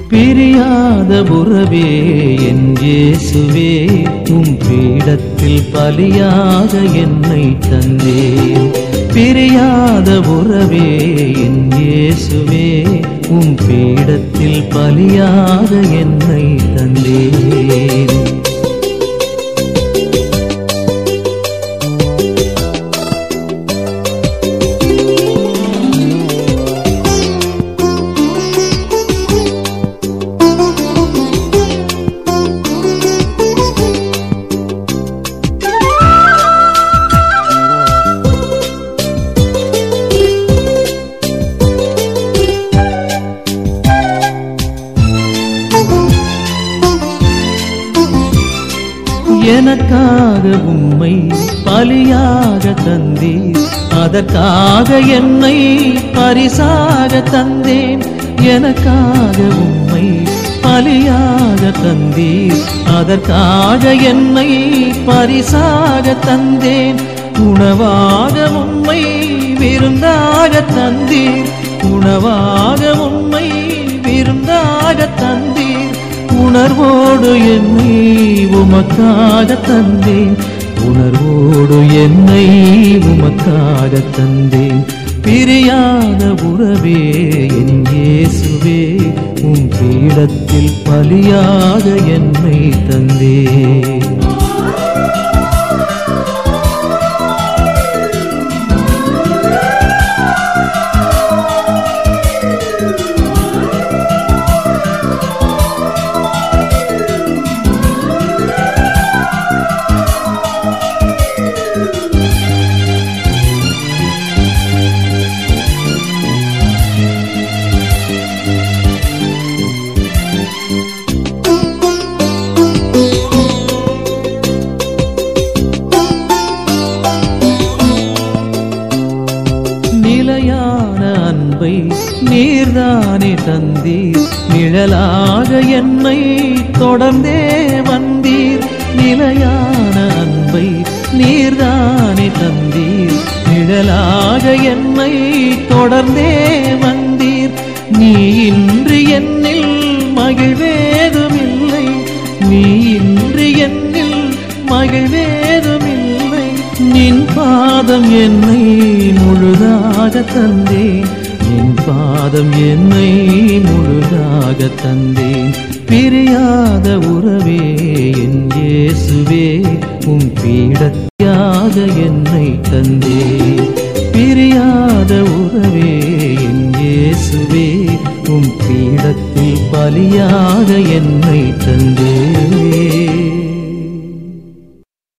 பிரியாத உறவே என் இயேசுவே உம் பீடத்தில் பலியாக என்னை தந்தேன் பிரியாத உறவே என் இயேசுவே உம் பீடத்தில் பலியாக என்னை தந்தேன் எனக்காக உம்மை பலியாக தந்தீர் அதற்காக என்னை பரிசாக தந்தேன் எனக்காக உம்மை பலியாக தந்தீர் அதற்காக என்னை பரிசாக தந்தேன் உணவாக உம்மை விருந்தாக தந்தீர் உணவாக உம்மை விருந்தாக தந்தீர் உணர்வோடு என்னை உமக்காக தந்தேன் உணர்வோடு என்னை உமக்காக தந்தேன் பிரியாத உறவே என் இயேசுவே உம் பீடத்தில் பலியாக என்னை தந்தேன் நிலையான அன்பை நீர்தானே தந்தீர் நிழலாக என்னை தொடர்ந்தே வந்தீர் நிலையான அன்பை நீர்தானே தந்தீர் நிழலாக என்னை தொடர்ந்தே வந்தீர் நீ இன்று என்னில் மகிழ்வேதுமில்லை நீ இன்று என்னில் மகிழ்வேதுமில்லை நின் பாதம் என்னை முழுதாக தந்தேன் நின் பாதம் என்னை முழுதாக தந்தேன் பிரியாத உறவே என் இயேசுவே உம் பீடத்தியாக என்னை தந்தேன் பிரியாத உறவே என் இயேசுவே உம் பீடத்தில் பலியாக என்னை தந்தேன்